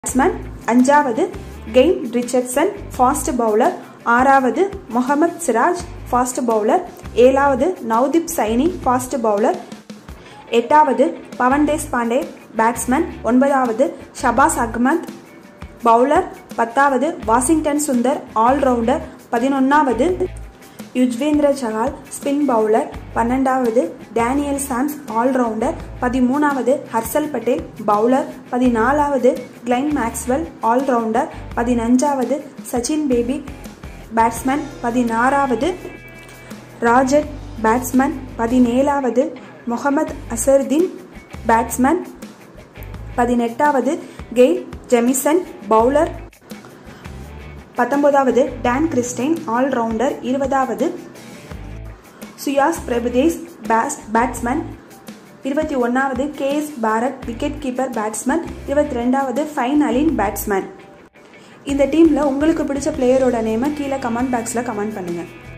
batsman அஞ்சாவது gain Richardson fast bowler ஆறாவது Mohammed Siraj fast bowler ஏழாவது நவ்தீப் சைனி ஃபாஸ்ட் பவுலர் எட்டாவது பவன் தேஸ் பாண்டே பேட்ஸ்மேன் ஒன்பதாவது ஷபாஸ் அகமத் பவுலர் பத்தாவது வாஷிங்டன் சுந்தர் ஆல்ரவுண்டர் பதினொன்றாவது யுஜ்வேந்திர சஹால் ஸ்பின் பவுலர் பன்னெண்டாவது டேனியல் சாம்ஸ் ஆல்ரவுண்டர் பதிமூணாவது ஹர்ஷல் பட்டேல் பவுலர் பதினாலாவது கிளைன் மேக்ஸ்வெல் ஆல்ரவுண்டர் பதினஞ்சாவது சச்சின் பேபி பேட்ஸ்மேன் பதினாறாவது ராஜட் பேட்ஸ்மேன் பதினேழாவது முகமது அசருதீன் பேட்ஸ்மேன் பதினெட்டாவது கெயில் ஜெமிசன் பவுலர் பத்தொன்பதாவது டான் கிறிஸ்டைன் ஆல்ரவுண்டர் இருபதாவது சுயாஸ் பிரபுதேஸ் பேஸ் பேட்ஸ்மேன் இருபத்தி ஒன்றாவது K S Bharat wicket keeper batsman இருபத்தி ரெண்டாவது ஃபைன் அலின் பேட்ஸ்மேன் இந்த டீமில் உங்களுக்கு பிடிச்ச பிளேயரோட நேமை கீழே கமெண்ட் பாக்ஸில் கமெண்ட் பண்ணுங்கள்